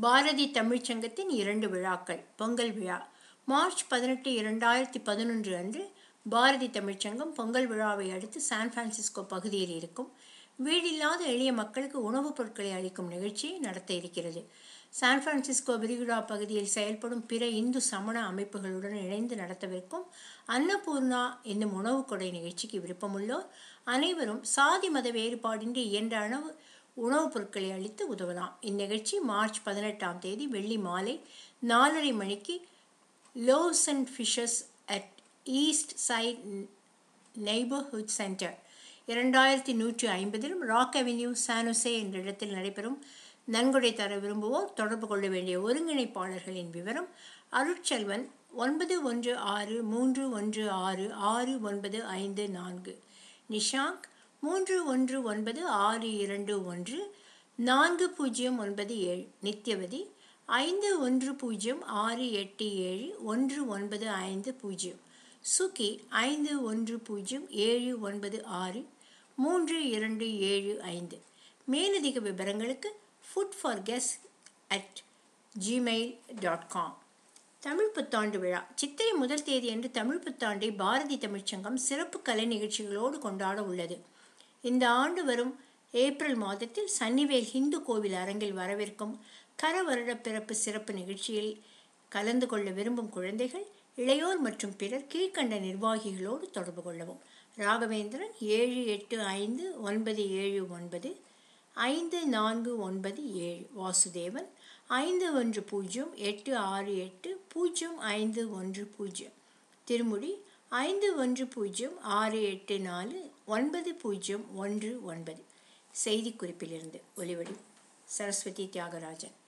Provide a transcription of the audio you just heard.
பாரதி தமிழ்ச்சங்கத்தின் இரண்டு விழாக்கள் பொங்கல் விழா மார்ச் பதினெட்டு இரண்டாயிரத்தி பதினொன்று அன்று பாரதி தமிழ்ச்சங்கம் பொங்கல் விழாவை அடுத்து சான் பிரான்சிஸ்கோ பகுதியில் இருக்கும் வீடில்லாத எளிய மக்களுக்கு உணவுப் பொருட்களை அளிக்கும் நிகழ்ச்சியை நடத்த இருக்கிறது சான் பிரான்சிஸ்கோ விரிகுடா பகுதியில் செயல்படும் பிற இந்து சமண அமைப்புகளுடன் இணைந்து நடத்தவிருக்கும் அன்னபூர்ணா என்னும் உணவுக் கொடை நிகழ்ச்சிக்கு விருப்பமுள்ளோர் அனைவரும் சாதி மத வேறுபாடின்றி இயன்ற அளவு உணவுப் பொருட்களை அளித்து உதவலாம் இந்நிகழ்ச்சி மார்ச் பதினெட்டாம் தேதி வெள்ளி மாலை நாலரை மணிக்கு loaves and fishes at east side neighbourhood centre இரண்டாயிரத்தி நூற்றி ஐம்பதிலும் ராக் அவென்யூ சானுசே என்ற இடத்தில் நடைபெறும் நன்கொடை தர விரும்புவோர் தொடர்பு கொள்ள வேண்டிய ஒருங்கிணைப்பாளர்களின் விவரம் அருட்செல்வன் ஒன்பது ஒன்று ஆறு மூன்று ஒன்று ஆறு ஆறு ஒன்பது ஐந்து நான்கு நிஷாங்க் மூன்று ஒன்று ஒன்பது ஆறு இரண்டு ஒன்று நான்கு பூஜ்ஜியம் ஒன்பது ஏழு நித்யவதி ஐந்து ஒன்று பூஜ்ஜியம் ஆறு எட்டு ஏழு ஒன்று ஒன்பது ஐந்து பூஜ்ஜியம் சுகி ஐந்து ஒன்று பூஜ்ஜியம் ஏழு ஒன்பது ஆறு மூன்று இரண்டு ஏழு ஐந்து மேலதிக விவரங்களுக்கு food for guess at Gmail dot com Tamil புத்தாண்டு விழா சித்திரை முதல் தேதி அன்று தமிழ் புத்தாண்டை பாரதி தமிழ்ச்சங்கம் சிறப்பு கலை நிகழ்ச்சிகளோடு கொண்டாட உள்ளது இந்த ஆண்டு வரும் ஏப்ரல் மாதத்தில் சன்னிவேல் ஹிந்து கோவில் அரங்கில் வரவிருக்கும் கர வருட பிறப்பு சிறப்பு நிகழ்ச்சியில் கலந்து கொள்ள விரும்பும் குழந்தைகள் இளையோர் மற்றும் பிறர் கீழ்கண்ட நிர்வாகிகளோடு தொடர்பு கொள்ளவும் ராகவேந்திரன் ஏழு எட்டு ஐந்து ஒன்பது ஏழு ஒன்பது ஐந்து நான்கு ஒன்பது ஏழு வாசுதேவன் ஐந்து ஒன்று பூஜ்ஜியம் எட்டு ஆறு எட்டு பூஜ்ஜியம் ஐந்து ஒன்று பூஜ்ஜியம் திருமுடி ஐந்து ஒன்று பூஜ்ஜியம் ஆறு எட்டு நாலு ஒன்பது பூஜ்ஜியம் ஒன்று ஒன்பது செய்திக்குறிப்பிலிருந்து ஒலிவடி சரஸ்வதி தியாகராஜன்